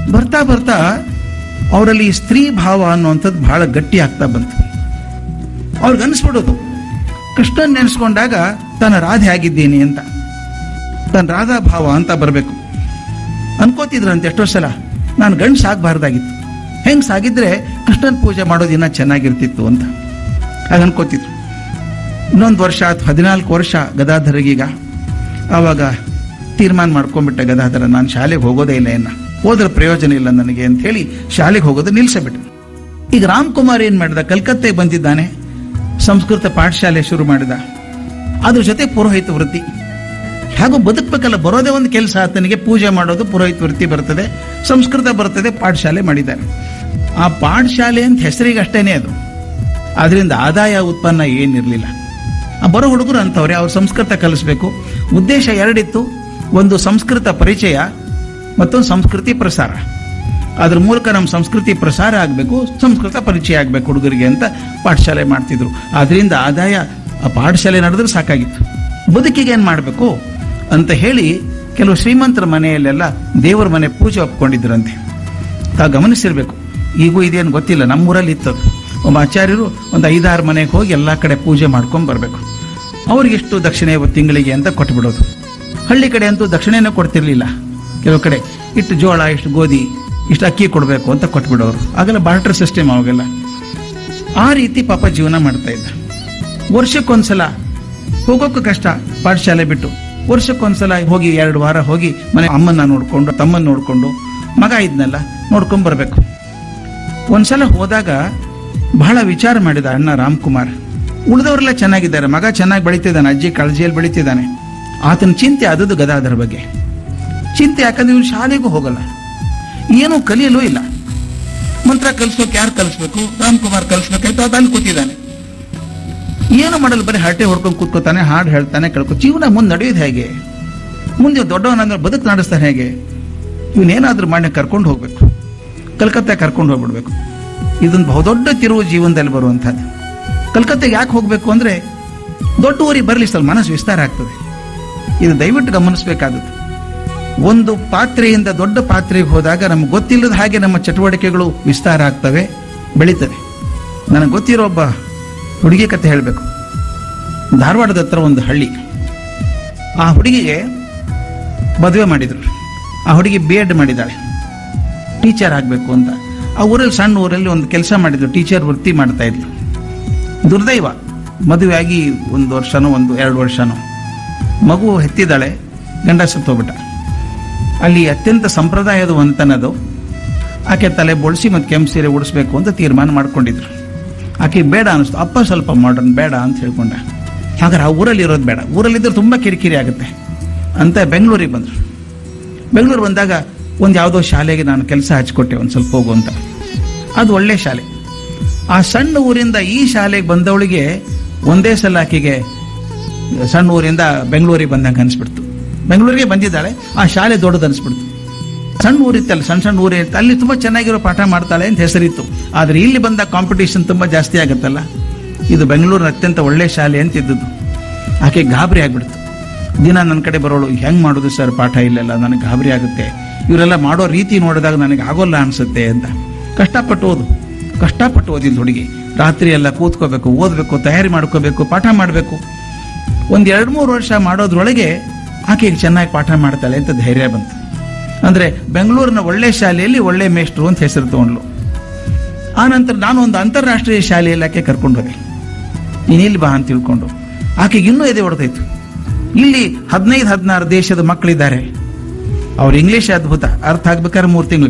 ಬರ್ತಾ ಬರ್ತಾ ಅವರಲ್ಲಿ ಸ್ತ್ರೀ ಭಾವ ಅನ್ನುವಂಥದ್ದು ಬಹಳ ಗಟ್ಟಿ ಆಗ್ತಾ ಬಂತು ಅವ್ರಿಗೆ ಅನಿಸ್ಬಿಡೋದು ಕೃಷ್ಣನ್ ನೆನೆಸ್ಕೊಂಡಾಗ ತಾನು ರಾಧೆ ಆಗಿದ್ದೀನಿ ಅಂತ ತಾನು ರಾಧಾ ಭಾವ ಅಂತ ಬರಬೇಕು ಅನ್ಕೋತಿದ್ರಂತೆ ಎಷ್ಟೋ ಸಲ ನಾನು ಗಂಡು ಸಾಗಬಾರ್ದಾಗಿತ್ತು ಹೆಂಗ್ ಸಾಗಿದ್ರೆ ಕೃಷ್ಣನ್ ಪೂಜೆ ಮಾಡೋದು ಇನ್ನೂ ಚೆನ್ನಾಗಿರ್ತಿತ್ತು ಅಂತ ಹಾಗೆ ಅನ್ಕೋತಿದ್ರು ಇನ್ನೊಂದು ವರ್ಷ ಆಯ್ತು ಹದಿನಾಲ್ಕು ವರ್ಷ ಗದಾಧರಿಗೀಗ ಆವಾಗ ತೀರ್ಮಾನ ಮಾಡ್ಕೊಂಡ್ಬಿಟ್ಟೆ ಗದಾಧರ ನಾನು ಶಾಲೆಗೆ ಹೋಗೋದೇ ಇಲ್ಲ ಇನ್ನ ಹೋದ್ರೆ ಪ್ರಯೋಜನ ಇಲ್ಲ ನನಗೆ ಅಂತ ಹೇಳಿ ಶಾಲೆಗೆ ಹೋಗೋದು ನಿಲ್ಸಬಿಟ್ಟೆ ಈಗ ರಾಮ್ಕುಮಾರ್ ಏನ್ ಮಾಡಿದ ಕಲ್ಕತ್ತೆಗೆ ಬಂದಿದ್ದಾನೆ ಸಂಸ್ಕೃತ ಪಾಠಶಾಲೆ ಶುರು ಮಾಡಿದ ಅದ್ರ ಜೊತೆ ಪುರೋಹಿತ ವೃತ್ತಿ ಹೇಗೋ ಬದುಕಬೇಕಲ್ಲ ಬರೋದೇ ಒಂದು ಕೆಲಸ ಆತನಿಗೆ ಪೂಜೆ ಮಾಡೋದು ಪುರೋಹಿತ ವೃತ್ತಿ ಬರ್ತದೆ ಸಂಸ್ಕೃತ ಬರ್ತದೆ ಪಾಠಶಾಲೆ ಮಾಡಿದ್ದಾರೆ ಆ ಪಾಠಶಾಲೆ ಅಂತ ಹೆಸರಿಗೆ ಅಷ್ಟೇನೆ ಅದು ಅದರಿಂದ ಆದಾಯ ಉತ್ಪನ್ನ ಏನಿರಲಿಲ್ಲ ಆ ಬರೋ ಹುಡುಗರು ಅಂತವ್ರೆ ಅವ್ರು ಸಂಸ್ಕೃತ ಕಲಿಸ್ಬೇಕು ಉದ್ದೇಶ ಎರಡಿತ್ತು ಒಂದು ಸಂಸ್ಕೃತ ಪರಿಚಯ ಮತ್ತೊಂದು ಸಂಸ್ಕೃತಿ ಪ್ರಸಾರ ಅದ್ರ ಮೂಲಕ ನಮ್ಮ ಸಂಸ್ಕೃತಿ ಪ್ರಸಾರ ಆಗಬೇಕು ಸಂಸ್ಕೃತ ಪರಿಚಯ ಆಗಬೇಕು ಹುಡುಗರಿಗೆ ಅಂತ ಪಾಠಶಾಲೆ ಮಾಡ್ತಿದ್ರು ಅದರಿಂದ ಆದಾಯ ಆ ಪಾಠಶಾಲೆ ನಡೆದ್ರೆ ಸಾಕಾಗಿತ್ತು ಬದುಕಿಗೆ ಏನು ಮಾಡಬೇಕು ಅಂತ ಹೇಳಿ ಕೆಲವು ಶ್ರೀಮಂತರ ಮನೆಯಲ್ಲೆಲ್ಲ ದೇವರ ಮನೆ ಪೂಜೆ ಒಪ್ಕೊಂಡಿದ್ರಂತೆ ತಾವು ಗಮನಿಸಿರ್ಬೇಕು ಈಗೂ ಇದೇನು ಗೊತ್ತಿಲ್ಲ ನಮ್ಮೂರಲ್ಲಿ ಇತ್ತದು ಒಬ್ಬ ಆಚಾರ್ಯರು ಒಂದು ಐದಾರು ಮನೆಗೆ ಹೋಗಿ ಎಲ್ಲ ಕಡೆ ಪೂಜೆ ಮಾಡ್ಕೊಂಡು ಬರಬೇಕು ಅವ್ರಿಗೆ ಎಷ್ಟು ದಕ್ಷಿಣೆ ತಿಂಗಳಿಗೆ ಅಂತ ಕೊಟ್ಬಿಡೋದು ಹಳ್ಳಿ ಕಡೆ ಅಂತೂ ದಕ್ಷಿಣೆನೇ ಕೊಡ್ತಿರ್ಲಿಲ್ಲ ಕೆಲವು ಕಡೆ ಇಷ್ಟು ಜೋಳ ಇಷ್ಟು ಗೋಧಿ ಇಷ್ಟು ಅಕ್ಕಿ ಕೊಡಬೇಕು ಅಂತ ಕೊಟ್ಬಿಡೋರು ಆಗೆಲ್ಲ ಬಾರ್ಟರ್ ಸಿಸ್ಟಮ್ ಅವಾಗೆಲ್ಲ ಆ ರೀತಿ ಪಾಪ ಜೀವನ ಮಾಡ್ತಾ ಇದ್ದ ವರ್ಷಕ್ಕೊಂದ್ಸಲ ಹೋಗೋಕ್ಕೂ ಕಷ್ಟ ಪಾಠಶಾಲೆ ಬಿಟ್ಟು ವರ್ಷಕ್ಕೊಂದ್ಸಲ ಹೋಗಿ ಎರಡು ವಾರ ಹೋಗಿ ಮನೆ ಅಮ್ಮನ್ನ ನೋಡ್ಕೊಂಡು ತಮ್ಮನ್ನ ನೋಡ್ಕೊಂಡು ಮಗ ಇದ್ನಲ್ಲ ನೋಡ್ಕೊಂಡ್ ಬರ್ಬೇಕು ಒಂದ್ಸಲ ಹೋದಾಗ ಬಹಳ ವಿಚಾರ ಮಾಡಿದ ಅಣ್ಣ ರಾಮ್ಕುಮಾರ್ ಉಳಿದವರೆಲ್ಲ ಚೆನ್ನಾಗಿದ್ದಾರೆ ಮಗ ಚೆನ್ನಾಗಿ ಬೆಳಿತಿದ್ದಾನೆ ಅಜ್ಜಿ ಕಳಜಿಯಲ್ಲಿ ಬೆಳಿತಿದ್ದಾನೆ ಆತನ ಚಿಂತೆ ಆದದ್ದು ಗದಾಧರ ಬಗ್ಗೆ ಚಿಂತೆ ಯಾಕಂದ್ರೆ ಇವನು ಶಾಲೆಗೂ ಹೋಗಲ್ಲ ಏನೂ ಕಲಿಯಲೂ ಇಲ್ಲ ಮಂತ್ರ ಕಲಿಸ್ಬೇಕು ಯಾರು ಕಲಿಸ್ಬೇಕು ರಾಮ್ಕುಮಾರ್ ಕಲಿಸ್ಬೇಕಾಯ್ತು ಅದು ಅಲ್ಲಿ ಕೂತಿದ್ದಾನೆ ಏನು ಮಾಡಲ್ಲ ಬರೀ ಹರಟೆ ಹೊಡ್ಕೊಂಡು ಕೂತ್ಕೋತಾನೆ ಹಾಡು ಹೇಳ್ತಾನೆ ಕೇಳ್ಕೊ ಜೀವನ ಮುಂದೆ ನಡೆಯೋದು ಹೇಗೆ ಮುಂದೆ ದೊಡ್ಡವನಂದ್ರೆ ಬದುಕು ನಡೆಸ್ತಾನೆ ಹೇಗೆ ಇವನೇನಾದ್ರೂ ಮಾಡಿ ಕರ್ಕೊಂಡು ಹೋಗ್ಬೇಕು ಕಲ್ಕತ್ತೆ ಕರ್ಕೊಂಡು ಹೋಗ್ಬಿಡ್ಬೇಕು ಇದೊಂದು ಬಹುದೊಡ್ಡ ತಿರುವು ಜೀವನದಲ್ಲಿ ಬರುವಂಥದ್ದು ಕಲ್ಕತ್ತೆಗೆ ಯಾಕೆ ಹೋಗ್ಬೇಕು ಅಂದ್ರೆ ದೊಡ್ಡ ಊರಿಗೆ ಬರಲಿ ಸ್ವಲ್ಪ ಮನಸ್ಸು ವಿಸ್ತಾರ ಆಗ್ತದೆ ಇದು ದಯವಿಟ್ಟು ಗಮನಿಸಬೇಕಾದದ್ದು ಒಂದು ಪಾತ್ರೆಯಿಂದ ದೊಡ್ಡ ಪಾತ್ರೆಗೆ ಹೋದಾಗ ನಮ್ಗೆ ಗೊತ್ತಿಲ್ಲದ ಹಾಗೆ ನಮ್ಮ ಚಟುವಟಿಕೆಗಳು ವಿಸ್ತಾರ ಆಗ್ತವೆ ಬೆಳೀತವೆ ನನಗೆ ಗೊತ್ತಿರೋ ಒಬ್ಬ ಹುಡುಗಿ ಕತೆ ಹೇಳಬೇಕು ಧಾರವಾಡದ ಹತ್ರ ಒಂದು ಹಳ್ಳಿ ಆ ಹುಡುಗಿಗೆ ಮದುವೆ ಮಾಡಿದ್ರು ಆ ಹುಡುಗಿ ಬಿ ಎಡ್ ಮಾಡಿದ್ದಾಳೆ ಟೀಚರ್ ಆಗಬೇಕು ಅಂತ ಆ ಊರಲ್ಲಿ ಸಣ್ಣ ಊರಲ್ಲಿ ಒಂದು ಕೆಲಸ ಮಾಡಿದ್ರು ಟೀಚರ್ ವೃತ್ತಿ ಮಾಡ್ತಾ ಇದ್ಲು ದುರ್ದೈವ ಮದುವೆ ಆಗಿ ಒಂದು ವರ್ಷನೋ ಒಂದು ಎರಡು ವರ್ಷನೋ ಮಗು ಹೆತ್ತಿದ್ದಾಳೆ ಗಂಡ ಸತ್ತೋಗ್ಬಿಟ್ಟ ಅಲ್ಲಿ ಅತ್ಯಂತ ಸಂಪ್ರದಾಯದ ವಂತನದು ಆಕೆ ತಲೆ ಬೋಳಿಸಿ ಮತ್ತು ಕೆಂಪು ಸೀರೆ ಉಡಿಸ್ಬೇಕು ಅಂತ ತೀರ್ಮಾನ ಮಾಡ್ಕೊಂಡಿದ್ರು ಆಕೆ ಬೇಡ ಅನಿಸ್ತು ಅಪ್ಪ ಸ್ವಲ್ಪ ಮಾಡರ್ನ್ ಬೇಡ ಅಂತ ಹೇಳ್ಕೊಂಡ ಹಾಗಾದ್ರೆ ಆ ಊರಲ್ಲಿ ಇರೋದು ಬೇಡ ಊರಲ್ಲಿದ್ದರೆ ತುಂಬ ಕಿರಿಕಿರಿ ಆಗುತ್ತೆ ಅಂತ ಬೆಂಗಳೂರಿಗೆ ಬಂದರು ಬೆಂಗಳೂರು ಬಂದಾಗ ಒಂದು ಯಾವುದೋ ಶಾಲೆಗೆ ನಾನು ಕೆಲಸ ಹಚ್ಕೊಟ್ಟೆ ಒಂದು ಸ್ವಲ್ಪ ಹೋಗು ಅಂತ ಅದು ಒಳ್ಳೆ ಶಾಲೆ ಆ ಸಣ್ಣ ಊರಿಂದ ಈ ಶಾಲೆಗೆ ಬಂದವಳಿಗೆ ಒಂದೇ ಸಲ ಆಕೆಗೆ ಸಣ್ಣ ಊರಿಂದ ಬೆಂಗಳೂರಿಗೆ ಬಂದಂಗೆ ಅನಿಸ್ಬಿಡ್ತು ಬೆಂಗಳೂರಿಗೆ ಬಂದಿದ್ದಾಳೆ ಆ ಶಾಲೆ ದೊಡ್ಡದು ಅನಿಸ್ಬಿಡ್ತು ಸಣ್ಣ ಊರಿತ್ತಲ್ಲ ಸಣ್ಣ ಸಣ್ಣ ಊರೇ ಇತ್ತು ಅಲ್ಲಿ ತುಂಬ ಚೆನ್ನಾಗಿರೋ ಪಾಠ ಮಾಡ್ತಾಳೆ ಅಂತ ಹೆಸರಿತ್ತು ಆದರೆ ಇಲ್ಲಿ ಬಂದ ಕಾಂಪಿಟೇಷನ್ ತುಂಬ ಜಾಸ್ತಿ ಆಗುತ್ತಲ್ಲ ಇದು ಬೆಂಗಳೂರಿನ ಅತ್ಯಂತ ಒಳ್ಳೆ ಶಾಲೆ ಅಂತ ಇದ್ದದ್ದು ಆಕೆ ಗಾಬರಿ ಆಗ್ಬಿಡ್ತು ದಿನ ನನ್ನ ಕಡೆ ಬರೋಳು ಹೆಂಗ್ ಮಾಡೋದು ಸರ್ ಪಾಠ ಇಲ್ಲೆಲ್ಲ ನನಗೆ ಗಾಬರಿ ಆಗುತ್ತೆ ಇವರೆಲ್ಲ ಮಾಡೋ ರೀತಿ ನೋಡಿದಾಗ ನನಗೆ ಆಗೋಲ್ಲ ಅನ್ಸುತ್ತೆ ಅಂತ ಕಷ್ಟಪಟ್ಟು ಓದು ಕಷ್ಟಪಟ್ಟು ಓದಿದ್ದು ಹುಡುಗಿ ರಾತ್ರಿ ಎಲ್ಲ ಕೂತ್ಕೋಬೇಕು ಓದಬೇಕು ತಯಾರಿ ಮಾಡ್ಕೋಬೇಕು ಪಾಠ ಮಾಡಬೇಕು ಒಂದು ಎರಡು ಮೂರು ವರ್ಷ ಮಾಡೋದ್ರೊಳಗೆ ಆಕೆಗೆ ಚೆನ್ನಾಗಿ ಪಾಠ ಮಾಡ್ತಾಳೆ ಅಂತ ಧೈರ್ಯ ಬಂತು ಅಂದ್ರೆ ಬೆಂಗಳೂರಿನ ಒಳ್ಳೆ ಶಾಲೆಯಲ್ಲಿ ಒಳ್ಳೆ ಮೇಷ್ಟ್ರು ಅಂತ ಹೆಸರು ತಗೊಂಡ್ಲು ಆ ನಂತರ ನಾನು ಒಂದು ಅಂತಾರಾಷ್ಟ್ರೀಯ ಶಾಲೆಯಲ್ಲಿ ಆಕೆ ಕರ್ಕೊಂಡು ಹೋದೆ ನೀನು ಇಲ್ಲಿ ಬಾ ಅಂತ ತಿಳ್ಕೊಂಡು ಆಕೆಗೆ ಇನ್ನೂ ಎದೆ ಹೊಡೆದೈತು ಇಲ್ಲಿ ಹದಿನೈದು ಹದಿನಾರು ದೇಶದ ಮಕ್ಕಳಿದ್ದಾರೆ ಅವ್ರ ಇಂಗ್ಲಿಷ್ ಅದ್ಭುತ ಅರ್ಥ ಆಗ್ಬೇಕಾದ್ರೆ ಮೂರು ತಿಂಗಳು